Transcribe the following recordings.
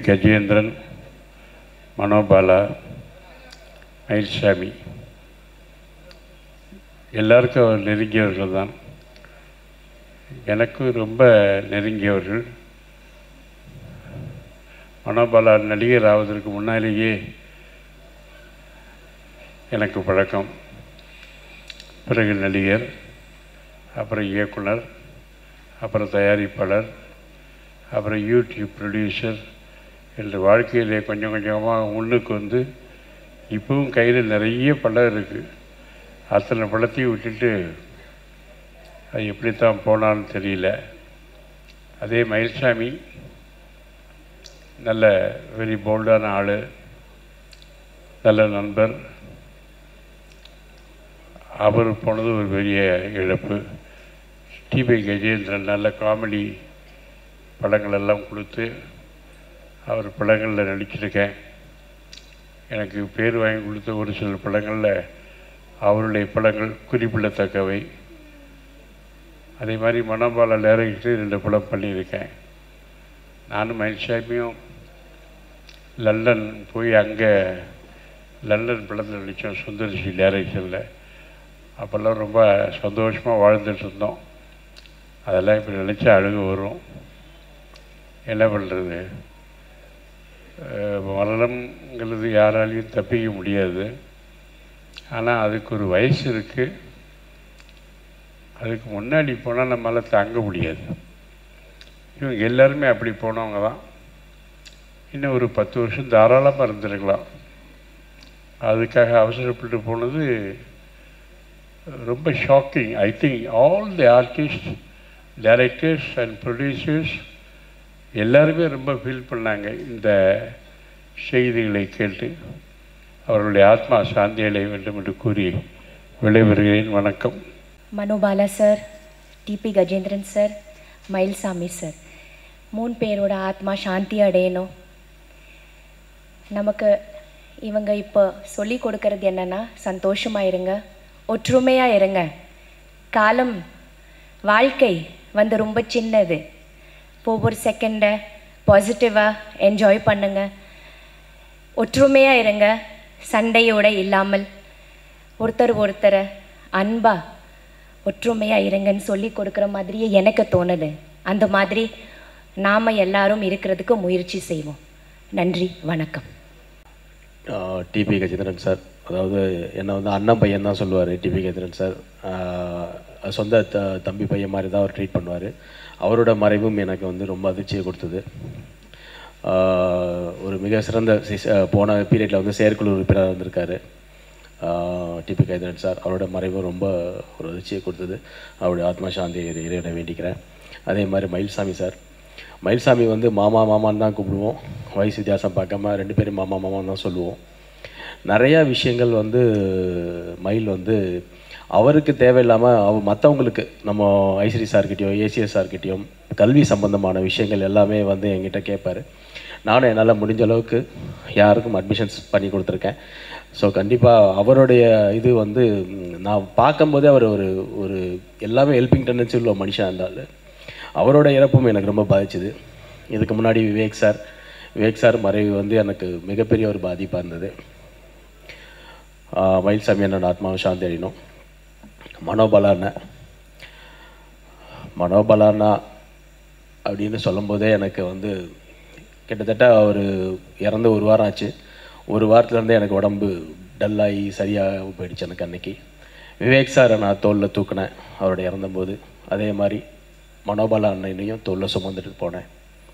கஜேந்திரன் மனோபாலா மயில்சாமி எல்லாருக்கும் அவர் நெருங்கியவர்கள் தான் எனக்கு ரொம்ப நெருங்கியவர்கள் மனோபாலா நடிகர் ஆவதற்கு முன்னாலேயே எனக்கு பழக்கம் பிறகு நடிகர் அப்புறம் இயக்குனர் அப்புறம் தயாரிப்பாளர் அப்புறம் யூடியூப் ப்ரொடியூசர் என்ற வாழ்க்கையிலே கொஞ்சம் கொஞ்சமாக முன்னுக்கு வந்து இப்பவும் கையில் நிறைய படம் இருக்குது அத்தனை படத்தையும் விட்டுட்டு அது எப்படித்தான் போனான்னு தெரியல அதே மயில்சாமி நல்ல வெரி போல்டான ஆள் நல்ல நண்பர் அவர் போனது ஒரு பெரிய இழப்பு டிபி கஜேந்திரன் நல்ல காமெடி படங்களெல்லாம் கொடுத்து அவர் படங்களில் நடிச்சிருக்கேன் எனக்கு பேர் வாங்கி கொடுத்த ஒரு சில படங்களில் அவருடைய படங்கள் குறிப்பிடத்தக்கவை அதே மாதிரி மனோபால டைரக்டர் ரெண்டு படம் பண்ணியிருக்கேன் நானும் மயில்சாமியும் லண்டன் போய் அங்கே லண்டன் படத்தில் நடித்தோம் சுந்தர்சி டைரக்ஷனில் அப்போல்லாம் ரொம்ப சந்தோஷமாக வாழ்ந்துட்டு இருந்தோம் அதெல்லாம் இப்போ நினச்சா அழுகு வரும் என்ன பண்ணுறது மரணம்ங்கிறது யாராலையும் தப்பிக்க முடியாது ஆனால் அதுக்கு ஒரு வயசு இருக்குது அதுக்கு முன்னாடி போனால் நம்மளால் தாங்க முடியாது இவங்க எல்லாருமே அப்படி போனவங்க தான் இன்னும் ஒரு பத்து வருஷம் தாராளமாக இருந்திருக்கலாம் அதுக்காக அவசரப்பட்டு போனது ரொம்ப shocking I think all the artist directors and producers எல்லாருமே ரொம்ப ஃபீல் பண்ணாங்க இந்த செய்திகளை கேட்டு அவர்களுடைய ஆத்மா சாந்தி அடைய வேண்டும் என்று கூறி விடைபெறுகிறேன் வணக்கம் Manobala sir T P Gajendran sir Mayilsamy sir மூணு பேரோட ஆத்மா சாந்தி அடையணும் நமக்கு இவங்க இப்போ சொல்லி கொடுக்கறது என்னன்னா சந்தோஷமாக இருங்க ஒற்றுமையாக இருங்க காலம் வாழ்க்கை வந்து ரொம்ப சின்னது ஒவ்வொரு செகண்டை பாசிட்டிவாக என்ஜாய் பண்ணுங்க ஒற்றுமையாக இருங்க சண்டையோட இல்லாமல் ஒருத்தர் ஒருத்தரை அன்பா ஒற்றுமையாக இருங்கன்னு சொல்லி கொடுக்குற மாதிரியே எனக்கு தோணுது அந்த மாதிரி நாம் எல்லாரும் இருக்கிறதுக்கு முயற்சி செய்வோம் நன்றி வணக்கம் டிபி கஜேந்திரன் சார் அதாவது என்னை வந்து அண்ணன் பையன் தான் சொல்லுவார் டிபி கஜேந்திரன் சார் ஆஹ் சொந்த த தம்பி பையன் மாதிரி தான் அவர் ட்ரீட் பண்ணுவார் அவரோட மறைவும் எனக்கு வந்து ரொம்ப அதிர்ச்சியை கொடுத்தது ஆஹ் ஒரு மிக சிறந்த சிஸ்- ஆஹ் போன பீரியடில் வந்து செயற்குழு உறுப்பினராக இருந்திருக்காரு டிபி கஜேந்திரன் சார் அவரோட மறைவு ரொம்ப ஒரு அதிர்ச்சியை கொடுத்தது அவருடைய ஆத்மா சாந்தி இறைவனை வேண்டிக்கிறேன் அதே மாதிரி மயில்சாமி சார் மயில்சாமி வந்து மாமா மாமான்னு தான் கூப்பிடுவோம் வயசு வித்தியாசம் பார்க்காம ரெண்டு பேரும் மாமா மாமான்னு தான் சொல்லுவோம் நிறையா விஷயங்கள் வந்து மயில் வந்து அவருக்கு தேவையில்லாமல் அவ மற்றவங்களுக்கு நம்ம ஐஸ்வரி சார்கிட்டயும் ஏசிஎஸ் சார்கிட்டயும் கல்வி சம்பந்தமான விஷயங்கள் எல்லாமே வந்து என்கிட்ட கேட்பாரு நானும் என்னால் முடிஞ்ச அளவுக்கு யாருக்கும் அட்மிஷன்ஸ் பண்ணி கொடுத்துருக்கேன் ஸோ கண்டிப்பாக அவருடைய இது வந்து ம், நான் பார்க்கும்போதே அவர் ஒரு ஒரு எல்லாமே ஹெல்பிங் டெண்டன்சி உள்ள மனுஷன் இருந்தாலும் அவரோட இறப்பும் எனக்கு ரொம்ப பாதிச்சுது இதுக்கு முன்னாடி விவேக் சார் விவேக் சார் மறைவு வந்து எனக்கு மிகப்பெரிய ஒரு பாதிப்பாக இருந்தது ஆஹ் மயில்சாமி என்னோட ஆத்மாவை சாந்தி அடையணும் மனோபலா அண்ணன் மனோபலா அண்ணா அப்படின்னு சொல்லும்போதே எனக்கு வந்து கிட்டத்தட்ட அவர் இறந்து ஒரு வாரம் ஆச்சு ஒரு வாரத்துலேருந்தே எனக்கு உடம்பு டல்லாகி சரியாக போயிடுச்சு எனக்கு அன்னைக்கு விவேக் சாரை நான் தோளில் தூக்கினேன் அவரோட இறந்தபோது அதே மாதிரி மனோபாலா அண்ணனையும் தோளில் சுமந்துட்டு போனேன்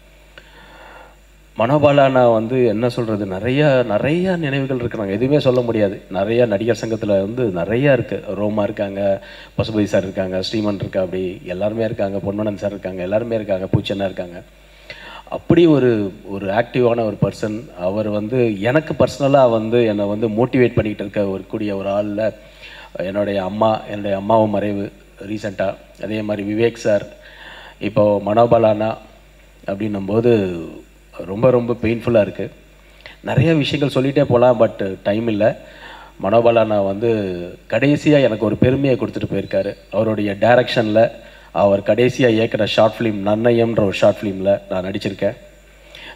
மனோபாலா அண்ணா வந்து என்ன சொல்கிறது நிறைய நிறைய நினைவுகள் இருக்கு நாங்கள் எதுவுமே சொல்ல முடியாது நிறைய நடிகர் சங்கத்தில் வந்து நிறைய இருக்குது ரோமா இருக்காங்க பசுபதி சார் இருக்காங்க ஸ்ரீமன் இருக்கா அப்படி எல்லாருமே இருக்காங்க பொன்மனன் சார் இருக்காங்க எல்லாருமே இருக்காங்க பூச்சண்ணா இருக்காங்க அப்படி ஒரு ஒரு ஆக்டிவான ஒரு பர்சன் அவர் வந்து எனக்கு பர்சனலாக வந்து என்னை வந்து மோட்டிவேட் பண்ணிக்கிட்டு இருக்க ஒரு கூடிய ஒரு ஆளில் என்னுடைய அம்மா என்னுடைய அம்மாவும் மறைவு ரீசெண்டாக அதே மாதிரி விவேக் சார் இப்போ மனோபாலானா அப்படின்னும்போது ரொம்ப ரொம்ப பெயின்ஃபுல்லாக இருக்குது நிறைய விஷயங்கள் சொல்லிகிட்டே போகலாம் பட் டைம் இல்லை மனோபாலானா வந்து கடைசியாக எனக்கு ஒரு பெருமையை கொடுத்துட்டு போயிருக்காரு அவருடைய டைரக்ஷனில் அவர் கடைசியாக இயக்குற ஷார்ட் ஃபிலிம் நன்னயம்ன்ற ஒரு ஷார்ட் ஃபிலிமில் நான் நடிச்சிருக்கேன்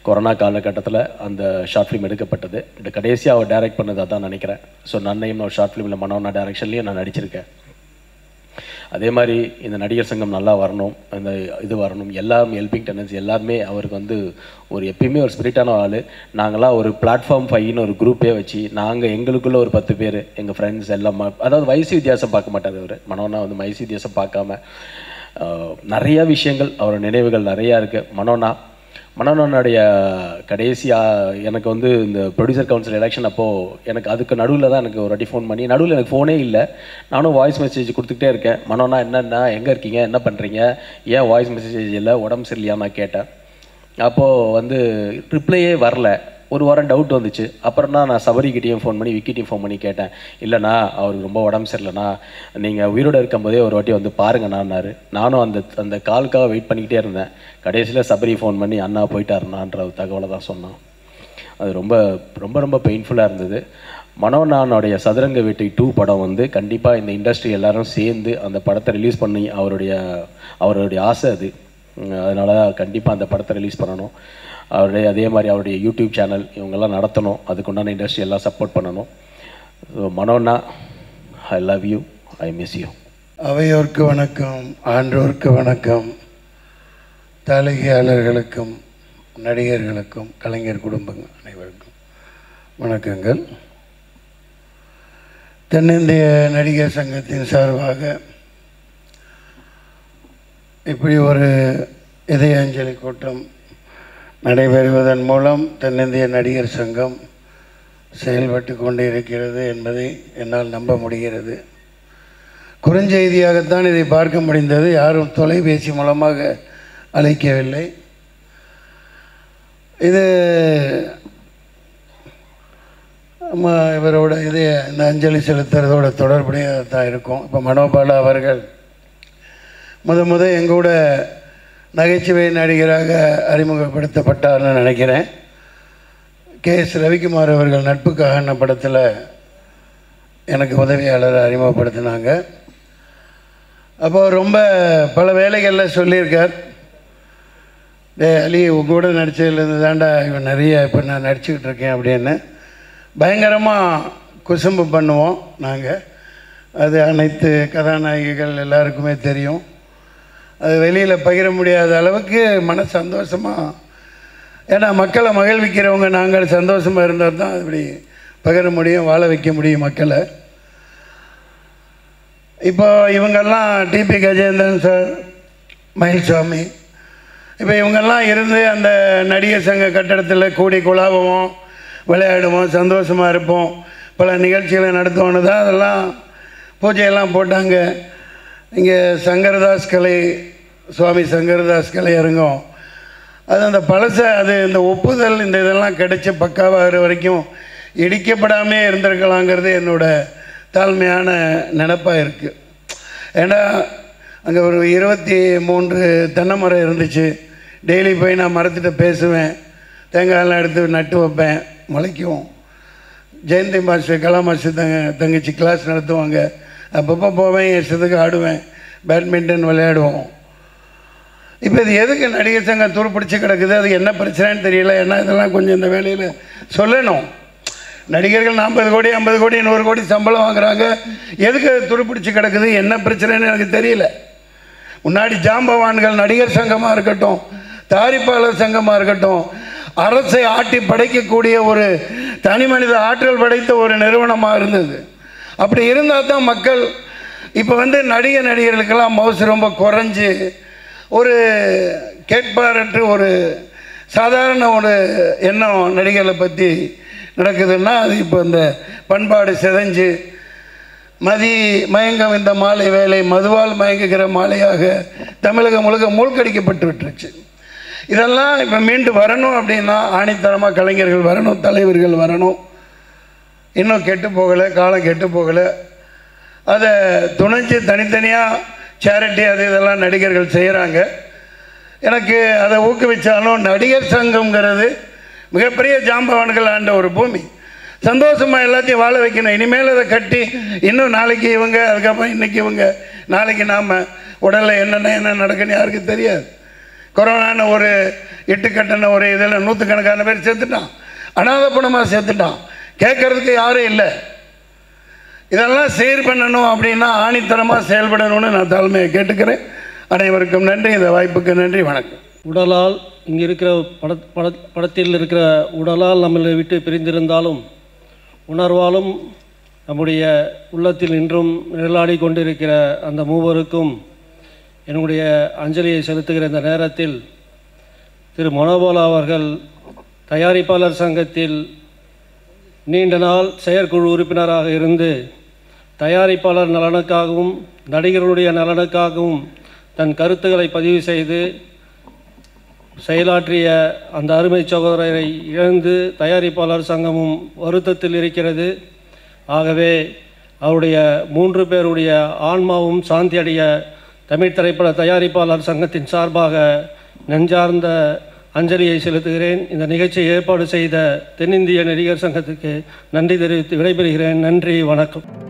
கொரோனா காலகட்டத்தில் அந்த ஷார்ட் ஃபிலிம் எடுக்கப்பட்டது இந்த கடைசியாக அவர் டைரக்ட் பண்ணது அதான் நினைக்கிறேன் ஸோ நன்னையும் ஒரு ஷார்ட் ஃபிலிமில் மனோனா டைரக்ஷன்லேயும் நான் நடிச்சிருக்கேன் அதே மாதிரி இந்த நடிகர் சங்கம் நல்லா வரணும் இந்த இது வரணும் எல்லாரும் ஹெல்பிங் டெண்டன்ஸ் எல்லாருமே அவருக்கு வந்து ஒரு எப்பயுமே ஒரு ஸ்பிரிட்டான ஆள் நாங்களாம் ஒரு பிளாட்ஃபார்ம் ஃபைன்னு ஒரு குரூப்பே வச்சு நாங்கள் எங்களுக்குள்ள ஒரு பத்து பேர் எங்கள் ஃப்ரெண்ட்ஸ் எல்லாம் ம- அதாவது வயசு வித்தியாசம் பார்க்க மாட்டார் அவர் மனோனா வந்து வயசு வித்தியாசம் பார்க்காம ஆஹ், நிறைய விஷயங்கள் அவர் நினைவுகள் நிறையா இருக்குது மனோனா மனோனனுடைய கடைசி ஆ, எனக்கு வந்து இந்த ப்ரொடியூசர் கவுன்சில் எலெக்ஷன் அப்போது எனக்கு அதுக்கு நடுவில் தான் எனக்கு ஒரு வாட்டி ஃபோன் பண்ணி நடுவில் எனக்கு ஃபோனே இல்லை நானும் வாய்ஸ் மெசேஜ் கொடுத்துக்கிட்டே இருக்கேன் மனோனா என்னென்ன எங்கே இருக்கீங்க என்ன பண்ணுறீங்க ஏன் வாய்ஸ் மெசேஜ் இல்லை உடம்பு சரியில்லையா நான் கேட்டேன் அப்போது வந்து ரிப்ளையே வரல ஒரு வாரம் டவுட் வந்துச்சு அப்புறம் தான் நான் சபரிக்கிட்டேயும் ஃபோன் பண்ணி விக்கிட்டையும் ஃபோன் பண்ணி கேட்டேன் இல்லைண்ணா அவருக்கு ரொம்ப உடம்பு சரியில்லைண்ணா நீங்கள் உயிரோடு இருக்கும்போதே ஒரு வாட்டி வந்து பாருங்கண்ணான்னாரு நானும் அந்த அந்த காலுக்காக வெயிட் பண்ணிக்கிட்டே இருந்தேன் கடைசியில் சபரி ஃபோன் பண்ணி அண்ணா போயிட்டாருண்ணான்ற ஒரு தகவலை தான் சொன்னான் அது ரொம்ப ரொம்ப ரொம்ப பெயின்ஃபுல்லாக இருந்தது மனோனானுடைய சதுரங்க வேட்டை டூ படம் வந்து கண்டிப்பாக இந்த இண்டஸ்ட்ரி எல்லாரும் சேர்ந்து அந்த படத்தை ரிலீஸ் பண்ணி அவருடைய அவருடைய ஆசை அது உம், அதனால கண்டிப்பாக அந்த படத்தை ரிலீஸ் பண்ணணும் அவருடைய அதே மாதிரி அவருடைய யூடியூப் சேனல் இவங்கெல்லாம் நடத்தணும் அதுக்குண்டான இண்டஸ்ட்ரி எல்லாம் சப்போர்ட் பண்ணணும் ஸோ மனோனா I love you I miss you அவையோர்க்கு வணக்கம் ஆன்றோர்க்கு வணக்கம் தாளிகையாளர்களுக்கும் நடிகர்களுக்கும் கலைஞர் குடும்பங்கள் அனைவருக்கும் வணக்கங்கள் தென்னிந்திய நடிகர் சங்கத்தின் சார்பாக இப்படி ஒரு இதய அஞ்சலி கூட்டம் நடைபெறுவதன் மூலம் தென்னிந்திய நடிகர் சங்கம் செயல்பட்டு கொண்டு இருக்கிறது என்பதை என்னால் நம்ப முடிகிறது குறுஞ்செய்தியாகத்தான் இதை பார்க்க முடிந்தது யாரும் தொலைபேசி மூலமாக அழைக்கவில்லை இது நம்ம இவரோட இது இந்த அஞ்சலி செலுத்துறதோட தொடர்புடையதாக தான் இருக்கும் இப்போ மனோபாலா அவர்கள் முத முத எங்கூட நகைச்சுவை நடிகராக அறிமுகப்படுத்தப்பட்டார்னு நினைக்கிறேன் கே எஸ் ரவிக்குமார் அவர்கள் நட்புக்காக படத்தில் எனக்கு உதவியாளரை அறிமுகப்படுத்தினாங்க அப்போ ரொம்ப பல வேலைகளில் சொல்லியிருக்கார் டே அலி உங்க கூட நடித்ததுலேருந்து தாண்டா இவன் நிறைய இப்போ நான் நடிச்சுக்கிட்டு இருக்கேன் அப்படின்னு பயங்கரமாக குசும்பு பண்ணுவோம் நாங்கள் அது அனைத்து கதாநாயகிகள் எல்லாருக்குமே தெரியும் அது வெளியில் பகிர முடியாத அளவுக்கு மன சந்தோஷமாக ஏன்னா மக்களை மகிழ்விக்கிறவங்க நாங்கள் சந்தோஷமாக இருந்தால் தான் இப்படி பகிர முடியும் வாழ வைக்க முடியும் மக்களை இப்போ இவங்கெல்லாம் டிபி கஜேந்திரன் சார் மயில்சாமி இப்போ இவங்கெல்லாம் இருந்து அந்த நடிகர் சங்க கட்டடத்தில் கூடி குழாவுவோம் விளையாடுவோம் சந்தோஷமாக இருப்போம் பல நிகழ்ச்சிகளை நடத்துவோன்னு தான் அதெல்லாம் பூஜையெல்லாம் போட்டாங்க இங்கே சங்கரதாஸ் கலை சுவாமி சங்கரதாஸ் கலை அரங்கம் அது அந்த பழச அது இந்த ஒப்புதல் இந்த இதெல்லாம் கிடைச்சி பக்காவாகிற வரைக்கும் இடிக்கப்படாமே இருந்திருக்கலாங்கிறது என்னோட தாழ்மையான நினப்பாக இருக்குது ஏன்னா அங்கே ஒரு இருபத்தி மூன்று தென்னை மரம் இருந்துச்சு டெய்லி போய் நான் மரத்திட்ட பேசுவேன் தேங்காயெல்லாம் எடுத்து நட்டு வைப்பேன் முளைக்கும் ஜெயந்தி மாஸ்டர் கலா மாஸ்டர் தங்க தங்கச்சி கிளாஸ் நடத்துவாங்க அப்பப்போ போவேன் என் இஷ்டத்துக்கு ஆடுவேன் பேட்மிண்டன் விளையாடுவோம் இப்போ இது எதுக்கு நடிகர் சங்கம் துருப்பிடிச்சு கிடக்குது அது என்ன பிரச்சனைன்னு தெரியல ஏன்னா இதெல்லாம் கொஞ்சம் இந்த வேலையில் சொல்லணும் நடிகர்கள் நாற்பது கோடி ஐம்பது கோடி நூறு கோடி சம்பளம் வாங்குறாங்க எதுக்கு அது துருப்பிடிச்சு கிடக்குது என்ன பிரச்சனைன்னு எனக்கு தெரியல முன்னாடி ஜாம்பவான்கள் நடிகர் சங்கமாக இருக்கட்டும் தயாரிப்பாளர் சங்கமாக இருக்கட்டும் அரசை ஆட்டி படைக்கக்கூடிய ஒரு தனி மனித ஆற்றல் படைத்த ஒரு நிறுவனமாக இருந்தது அப்படி இருந்தால் தான் மக்கள் இப்போ வந்து நடிகை நடிகர்களுக்கெல்லாம் மவுசு ரொம்ப குறைஞ்சு ஒரு கேட்பாரற்ற ஒரு சாதாரண ஒரு எண்ணம் நடிகர்களை பற்றி நடக்குதுன்னா அது இப்போ இந்த பண்பாடு சிதைஞ்சு மதி மயங்கம் இந்த மாலை வேலை மதுவால் மயங்குகிற மாலையாக தமிழகம் முழுக்க மூழ்கடிக்கப்பட்டு விட்டுருச்சு இதெல்லாம் இப்போ மீண்டு வரணும் அப்படின்னா ஆணித்தரமாக கலைஞர்கள் வரணும் தலைவர்கள் வரணும் இன்னும் கெட்டு போகலை காலம் கெட்டு போகலை அதை துணைஞ்சு தனித்தனியாக சேரிட்டி அது இதெல்லாம் நடிகர்கள் செய்கிறாங்க எனக்கு அதை ஊக்குவிச்சாலும் நடிகர் சங்கம்ங்கிறது மிகப்பெரிய ஜாம்பவான்கள் ஆண்ட ஒரு பூமி சந்தோஷமாக எல்லாத்தையும் வாழ வைக்கணும் இனிமேல் அதை கட்டி இன்னும் நாளைக்கு இவங்க அதுக்கப்புறம் இன்றைக்கி இவங்க நாளைக்கு நாம் உடலில் என்னென்ன என்ன நடக்குன்னு யாருக்கும் தெரியாது கொரோனான்னு ஒரு இட்டுக்கட்டுன ஒரு இதில் நூற்றுக்கணக்கான பேர் செத்துட்டான் அனாதை பணமாக செத்துட்டான் கேட்கறதுக்கு யாரும் இல்லை இதெல்லாம் சீர் பண்ணணும் அப்படின்னா ஆணித்தரமாக செயல்படணும்னு நான் தலைமையை கேட்டுக்கிறேன் அனைவருக்கும் நன்றி இந்த வாய்ப்புக்கு நன்றி வணக்கம் உடலால் இங்கே இருக்கிற பட பட படத்தில் இருக்கிற உடலால் நம்மளை விட்டு பிரிந்திருந்தாலும் உணர்வாலும் நம்முடைய உள்ளத்தில் இன்றும் நிழலாடி கொண்டிருக்கிற அந்த மூவருக்கும் என்னுடைய அஞ்சலியை செலுத்துகிற இந்த நேரத்தில் திரு மனோபாலா அவர்கள் தயாரிப்பாளர் சங்கத்தில் நீண்ட நாள் செயற்குழு உறுப்பினராக இருந்து தயாரிப்பாளர் நலனுக்காகவும் நடிகர்களுடைய நலனுக்காகவும் தன் கருத்துக்களை பதிவு செய்து செயலாற்றிய அந்த அருமை சகோதரரை இழந்து தயாரிப்பாளர் சங்கமும் வருத்தத்தில் இருக்கிறது ஆகவே அவருடைய மூன்று பேருடைய ஆன்மாவும் சாந்தி அடைய தமிழ் திரைப்பட தயாரிப்பாளர் சங்கத்தின் சார்பாக நெஞ்சார்ந்த அஞ்சலியை செலுத்துகிறேன் இந்த நிகழ்ச்சியை ஏற்பாடு செய்த தென்னிந்திய நடிகர் சங்கத்துக்கு நன்றி தெரிவித்து விடைபெறுகிறேன் நன்றி வணக்கம்